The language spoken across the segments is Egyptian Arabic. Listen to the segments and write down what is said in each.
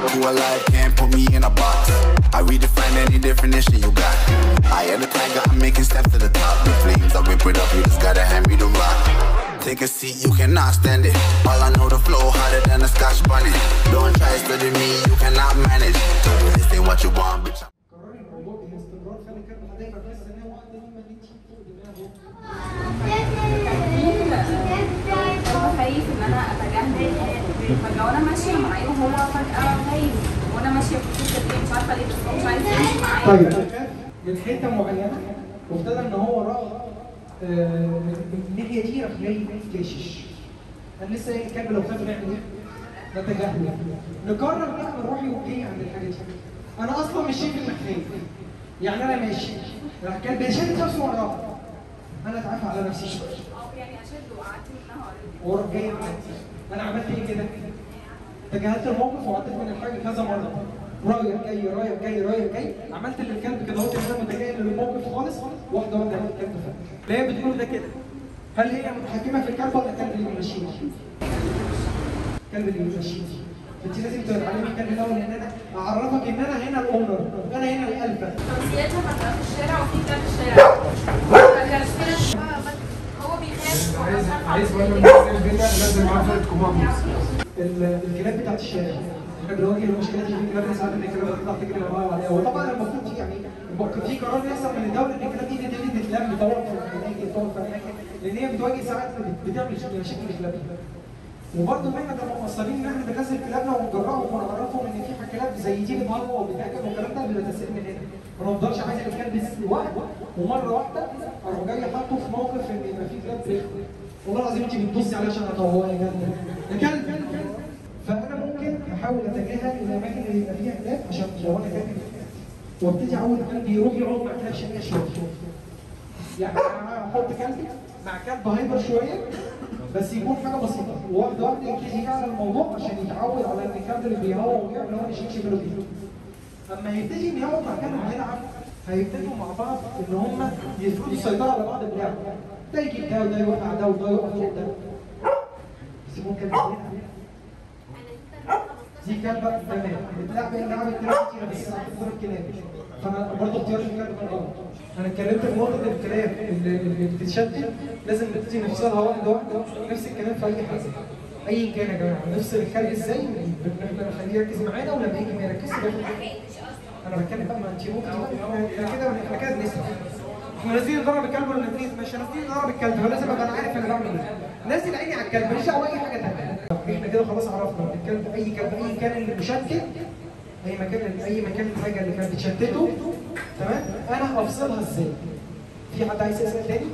Who alive can't put me in a box. I redefine any definition you got. I am the tiger, I'm making steps to the top. The flames, I whip it up, you just gotta hand me the rock. Take a seat, you cannot stand it. All I know, the flow harder than a scotch bonnet. Don't try study me, you cannot manage. This ain't what you want, bitch. قرري الموضوع باستمرار خلي الكلمه دايما تحس ان هي وقت ما انت فوق دماغه هو خايف ان انا اتجاهل فجاه وانا ماشيه معاه وهو فجاه خايف وانا ماشيه في السكه دي مش عارفه ليه بس هو مش عايز يمشي معايا طيب خاف من حته معينه وابتدى ان هو راى آه، من الناحيه دي راح جاي كاشش انا لسه قايل الكلب لو خاف نعمل ايه؟ نتجاهله نقرر بقى نروح يوكي عند الحاجه دي انا اصلا مش شايف انك خايف يعني انا ماشي راح كان بيشد نفسه وراه انا اتعافى على نفسي شويه او يعني اشد وقعدت منها already. وراح جاي معاك انا عملت ايه كده؟ تجاهلت الموقف وعديت من الحاجه كذا مره رايح جاي رايح جاي رايح جاي عملت للكلب كده اهو كده متجاهل للموقف خالص واحده واحده هو الكلب فات لا هي بتقول ده كده هل هي متحكمه في الكلب ولا الكلب اللي بيمشيها؟ الكلب اللي بيمشيها انت لازم تعلمي الكلب الاول ان انا اعرفك ان انا هنا الاونر انا هنا الالفا تمثيلاتها هتبقى في الشارع وفي كلاب في الشارع فكان في ناس هو بيخاف عايز عايز ولا منزل بينا لازم معاه فرقه كوماندوز ال- الكلاب بتاعت الشارع احنا بنواجه المشكله دي في كلاب ساعات ان الكلاب بتطلع تجري وراها وعليها وطبعا المفروض في يعني المفروض في قرار يحصل من الدوله ان الكلاب دي تبتدي تتلم تقعد في الاماكن تقعد في الاماكن لان هي بتواجه ساعات بتعمل مشاكل لكلابها وبرضه ان احنا بنبقى مقصرين ان احنا بننزل كلابنا ونجرهم ونعرفهم ان في كلاب زي دي بتهوى وبتهاجم والكلام ده بيبقى تسريب من هنا ما نفضلش عايز الكلب وقت ومره واحده اروح جاي حاطه في موقف ان يبقى في كلاب بيخطئ والله العظيم انت بتبصي عليه عشان اطوعه يا جدع يا كلب فانا ممكن احاول اتجاهل الاماكن اللي يبقى فيها كلاب عشان لو انا كلب وابتدي اعود كلبي يروح يقعد مع كلاب شقيه شويه يعني انا احط كلبي مع كلب هايبر شويه بس يكون حاجه بسيطه وواحده واحده يبتدي يعمل الموضوع عشان يتعود على ان الكلب اللي بيهوى وبيعمل هو مش يمشي باله بيه اما يبتدي ان يقعد مع كلب هيلعب هيبتدوا مع بعض ان هم يفرضوا السيطره على بعض باللعب ده يجيب ده وده يوقع ده وده يقف فوق ده بس ممكن يلعب. دي كلبه تمام بتلعب اللعب الكلاب كتير بس اختار الكلاب فانا برضه اختيار الكلاب كان غلط انا اتكلمت في نقطه الكلاب اللي, اللي بتتشتت لازم نبتدي نفصلها واحده واحده نفس الكلام في اي حاجه ايا كان يا جماعه نفصل الكلب ازاي ان احنا نخليه يركز معانا ولما يجي ما يركزش بياخد انا بتكلم بقى مع انت ممكن احنا كده احنا كده بنسمع احنا نازلين نضرب الكلب ولا نازلين مش نازلين نضرب الكلب فلازم ابقى انا عارف انا بعمل ايه نازل عيني على الكلب مش دعوه اي حاجه ثانيه احنا كده خلاص عرفنا الكلب اي كلب اي كان اللي مشتت اي مكان اي مكان الحاجه اللي كانت بتشتته تمام انا افصلها ازاي في حد عايز يسال تاني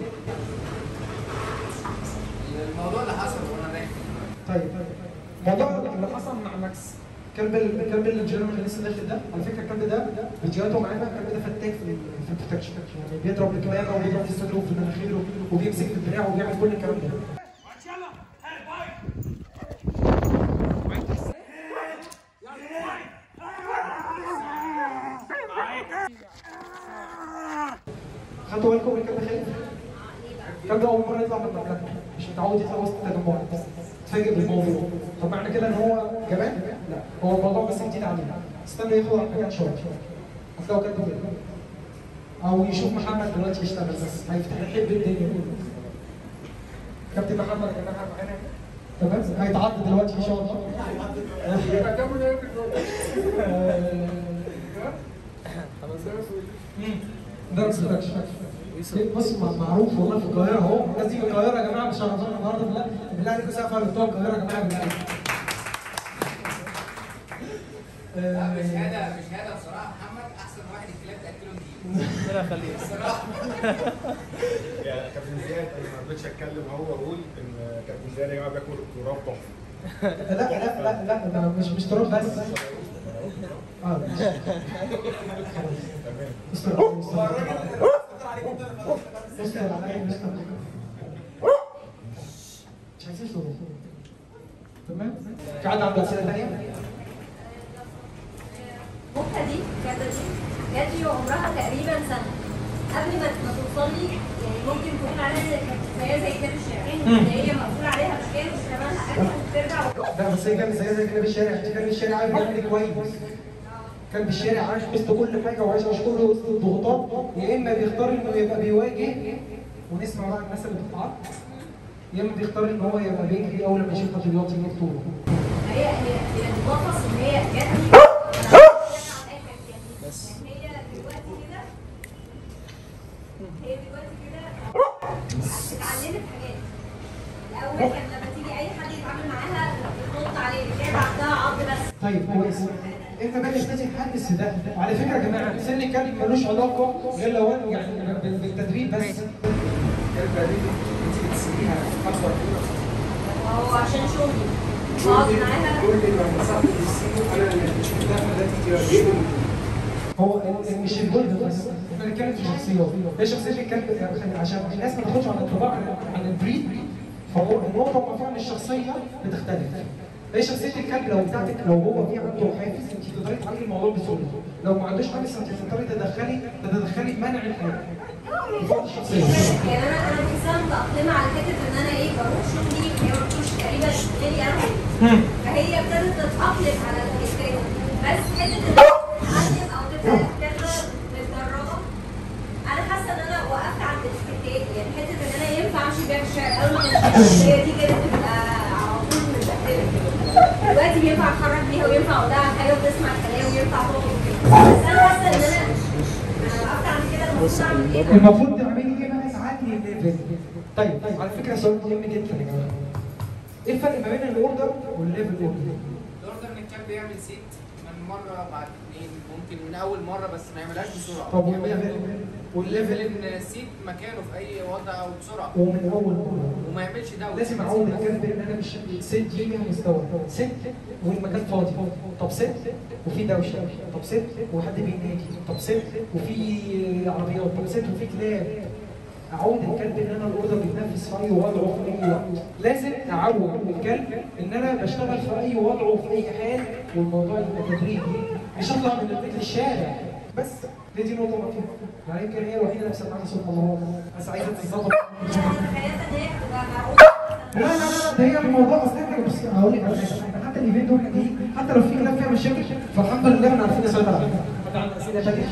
الموضوع اللي حصل وانا نايم طيب موضوع اللي حصل مع ماكس كلب ال- الكلب الجيرمان اللي لسه داخل ده على فكره الكلب ده فيديوهاته معانا الكلب ده فتاك في ال- في البروتكشن يعني بيضرب الكلام وبيضرب في صدره وفي مناخيره وبيمسك في الدراع وبيعمل كل الكلام ده خدتوا بالكم من الكلب خايف؟ الكلب اول مره يطلع من المملكه مش متعود يطلع وسط التجمعات اتفاجئ بالموضوع طب معنى كده ان هو جبان؟ لا هو الموضوع بس جديد عليه استنى ياخد على الحاجات شويه هتلاقوا كلب كده او يشوف محمد دلوقتي يشتغل بس هيفتح يحب الدنيا كابتن محمد يا جماعه معانا تمام هيتعدى دلوقتي ان شاء الله يبقى كمل يا درس برودكشن بص مع- معروف والله في القاهره اهو الناس دي من القاهره يا جماعه مش هنظر النهارده بالله بالله عليكم سقف على بتوع القاهره يا جماعه بالله لا آه، بشهاده بشهاده بصراحه محمد احسن واحد الكلاب تاكله نجيب ربنا يخليك بصراحه يعني كابتن زياد أنا ما رضيتش اتكلم هو واقول ان كابتن زياد يا جماعه بياكل تراب تحفه لا لا لا لا ده مش مش تراب بس اه ماشي. تمام استر استر استر عليا استر مش عايزين صوت تمام في حد عنده اسئله ثانيه؟ مكة دي كده دي جات لي وعمرها تقريبا سنة قبل ما ما توصل لي يعني ممكن تقول عليها زي زي زي كلاب الشارع مم. اللي هي مقفول عليها مكان وتعملها اكل وترجع لا بس هي كان زي زي كلاب الشارع كلاب الشارع عارف بيعمل كويس كلب الشارع عايش وسط كل حاجه وعايش عايش كله وسط الضغوطات يا اما بيختار انه يبقى بيواجه ونسمع بقى الناس اللي بتتعرض يا اما بيختار ان هو يبقى بيجري اول لما يشوف خطوات يجيب طوله هي هي هي الغطس ان هي جت بس هي دلوقتي كده هي دلوقتي كده اتعلمت حاجات الاول كان لما تيجي اي حد يتعامل معاها بتنط عليه كده عندها عض بس طيب كويس احنا بقى نبتدي نحدث في ده وعلى فكره يا جماعه سن الكلب ملوش علاقه غير لو أنا يعني بال- بالتدريب بس الكلب دي انت بتسميها اكبر هو عشان شغلي بقعد معاها كل ما صاحبي يسيبه انا اللي مش التي هو ال- مش الجلد بس احنا بنتكلم في شخصيات هي شخصيه الكلب يعني عشان الناس ما تاخدش عن الطباع عن- عن البريد فهو النقطه المفروض الشخصيه بتختلف هي شخصيه الكلب لو بتاعتك لو هو في عنده حافز انت تقدري تعالجي الموضوع بسهوله لو ما عندوش حافز انت تقدري تدخلي تتدخلي بمنع الحاجه بفضل الشخصيه يعني انا انا بحسها متأقلمة على فكرة ان انا ايه بروح شغلي هي ما بتروحش تقريبا غيري انا فهي ابتدت تتأقلم على الحكاية بس حتة ان تتعلم او تبقى كده متدربة انا حاسة ان انا وقفت عند السكتات يعني حتة ان انا ينفع امشي بيها في الشارع اول ما كانت هي دي كانت بتبقى على طول متبهدلة دلوقتي بينفع اتحرك بيها وينفع اقول لها حاجة وتسمع الكلام وينفع تقعد كده بس انا حاسة ان انا انا وقفت عند كده المفروض اعمل ايه المفروض تعملي ايه بقى تعلي الليفل طيب طيب على فكره سؤال مهم جدا يا جماعه ايه الفرق ما بين الاوردر والليفل اوردر؟ الاوردر ان الكلب يعمل سيت من مره بعد اثنين ممكن من اول مره بس ما يعملهاش بسرعه طب يعملها والليفل والليفل والليفل ان السيت مكانه في اي وضع او بسرعه ومن اول مره وما يعملش دوشه لازم اعود الكلب ان انا مش ست دي ليها مستوى ست والمكان فاضي طب ست وفي دوشه طب ست وحد بينادي طب ست وفي عربيات طب ست وفي كلاب اعود الكلب ان انا الاوردر بيتنفس في اي وضع وفي اي وقت لازم اعود الكلب ان انا بشتغل في اي وضع وفي اي حال والموضوع يبقى تدريجي مش اطلع من البيت للشارع بس دي دي نقطه مهمه يعني يمكن هي الوحيده اللي سمعتها صوت الله بس عايزه تتظبط متخيلة ان هي بتبقى معروفة لا لا لا ده هي الموضوع اصلا احنا بص هقول لك على حاجه احنا حتى الايفنت دول دي حتى لو في كلام فيها مشاكل فالحمد لله احنا عارفين نسيطر عليها حد عنده اسئله تانيه؟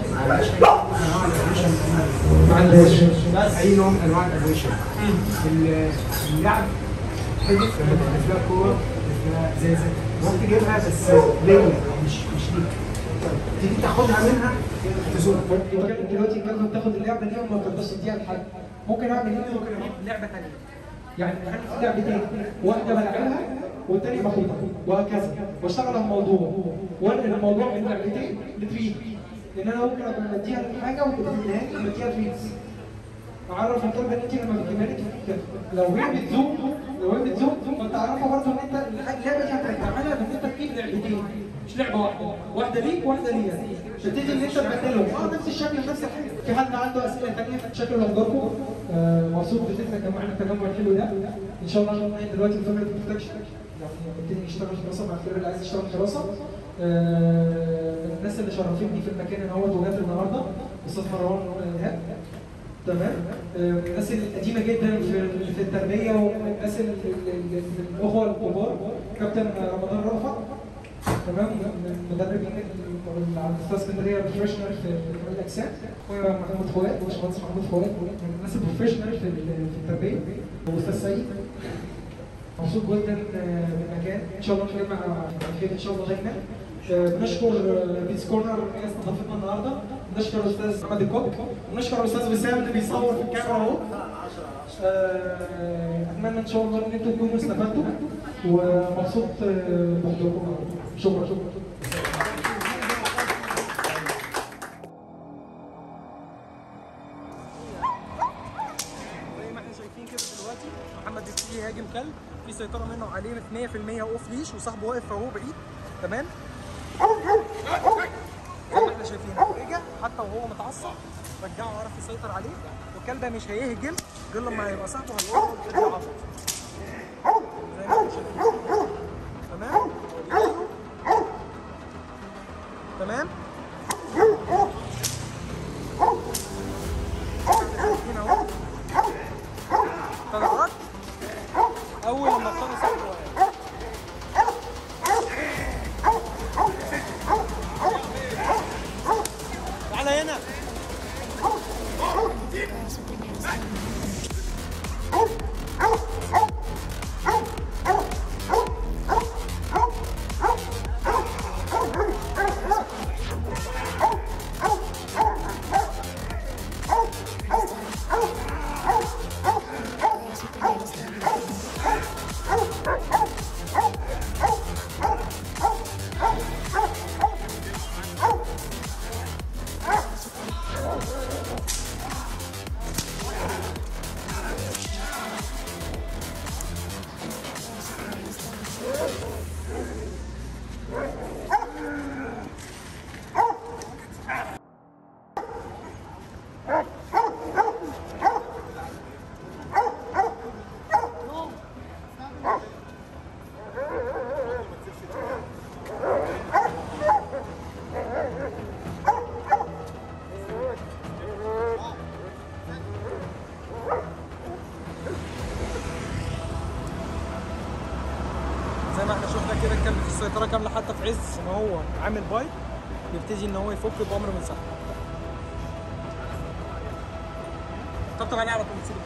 ما عندهاش اي نوع من انواع الادويشن اللعب حدث لما تحدف لها كوره تحدف لها ازازه ممكن تجيبها بس ليا مش مش ليك تيجي تاخدها منها تزور دلوقتي الكلمه بتاخد اللعبه دي وما تقدرش تديها لحد ممكن اعمل ايه؟ ممكن اجيب لعبه ثانيه يعني اخلي في لعبتين واحده بلعبها والتانيه باخدها وهكذا واشتغل على الموضوع وانقل الموضوع من لعبتين لتريد لان انا ممكن ابقى مديها حاجه وتديها لي مديها تريدز اعرف الكلمه ان انت لما بتجيبها لي كده لو هي بتزوم لو هي بتزوم فانت عارفه برضه ان انت اللعبه دي هتعملها ان انت تجيب لعبتين مش لعبه واحده واحده ليك واحده ليا تبتدي ان انت تبدلهم اه نفس الشكل نفس الحاجه في حد عنده اسئله ثانيه شكله لو جربوا آه مبسوط بفكره جمعنا التجمع الحلو ده ان شاء الله احنا دلوقتي الفكره ما بتحتاجش يعني نبتدي نشتغل دراسه مع الكلاب اللي عايز يشتغل دراسه آه الناس اللي شرفتني في المكان اهوت وجات النهارده استاذ مروان ايهاب تمام آه، الناس القديمه جدا في في التربيه والناس ال- ال- ال- الاخوه الكبار كابتن رمضان رأفت تمام من مدربين ال- على مستوى اسكندريه البروفيشنال في في الاجسام ومحمود فؤاد وباشمهندس محمود فؤاد من الناس البروفيشنال في ال- في التربيه واستاذ سيد مبسوط جدا آه، بالمكان ان شاء الله نجمع على خير ان شاء الله دايما آه، بنشكر آه، بيتس كورنر اللي هي استضافتنا النهارده بنشكر الاستاذ محمد الكوك ونشكر الاستاذ وسام اللي بيصور في الكاميرا اهو آه، اتمنى ان شاء الله ان انتم تكونوا استفدتوا ومبسوط آه، بحضوركم شكرا شكرا زي ما احنا شايفين كده دلوقتي محمد بيبتدي يهاجم كلب في سيطره منه عليه 100% اوف ليش وصاحبه واقف اهو بعيد تمام زي ما احنا شايفين هو رجع حتى وهو متعصب رجعه عرف يسيطر عليه والكلب ده مش هيهجم غير لما يبقى صاحبه هيقول له ارجع عصب زي ما احنا شايفين تمام تمام عز ما هو عامل بايت يبتدي ان هو يفك بامر من سحب طبطب عليه على طول سيبه.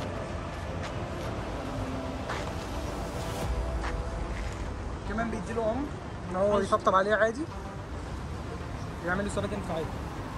كمان بيديله امر ان هو يطبطب عليه عادي يعمل له ثبات انفعالي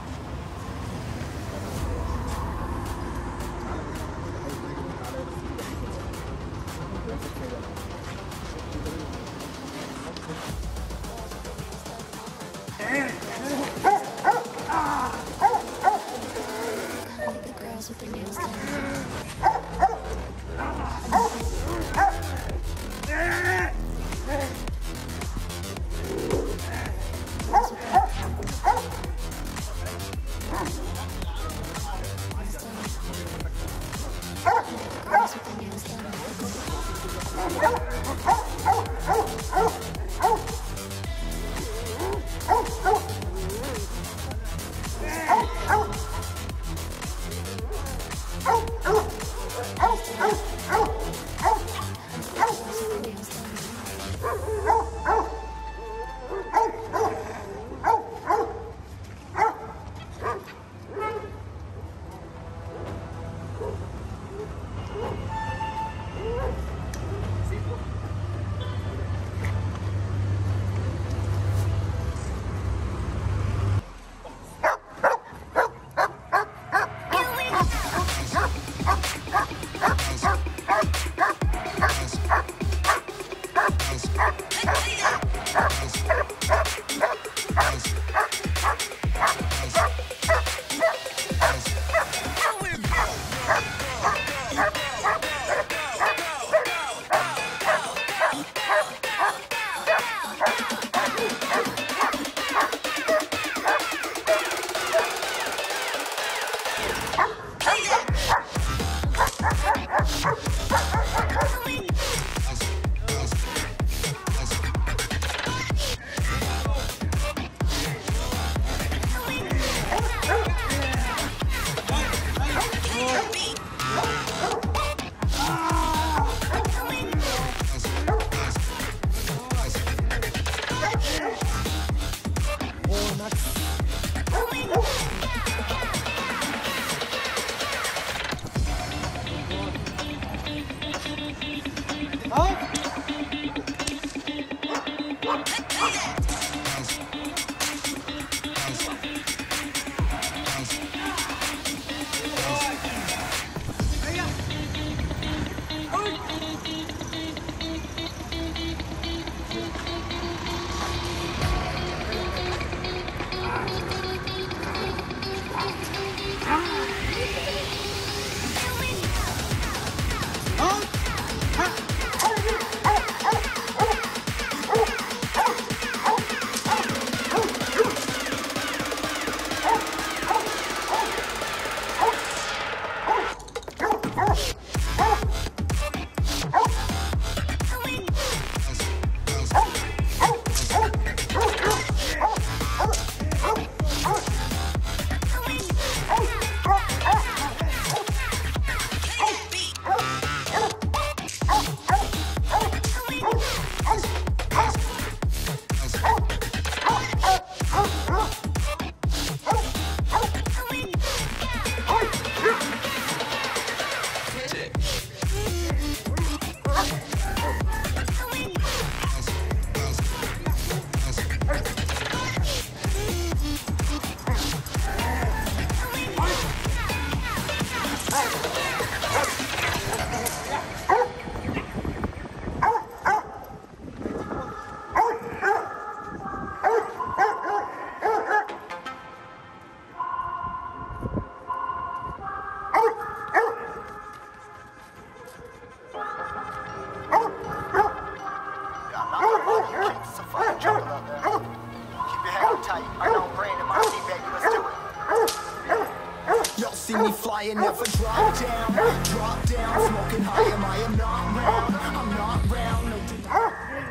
Y'all see me flying, never drop down. Drop down, smoking high, am I am not round. I'm not round, no deny.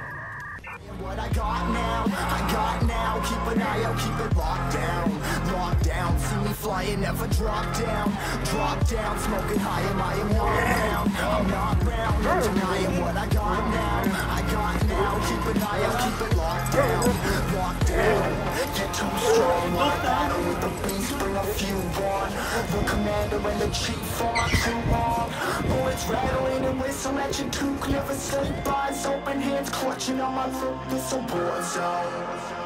What I got now, I got now. Keep an eye out, keep it locked down. Locked down, see me flying, never drop down. Drop down, smoking high, am I am not round. I'm not round, no denying what I got now. I got now, keep an eye out, keep it locked down. The commander and the chief for my true arm. Bullets rattling and whistle at your toque. Never sleep, eyes open, hands clutching on my throat. This a war zone.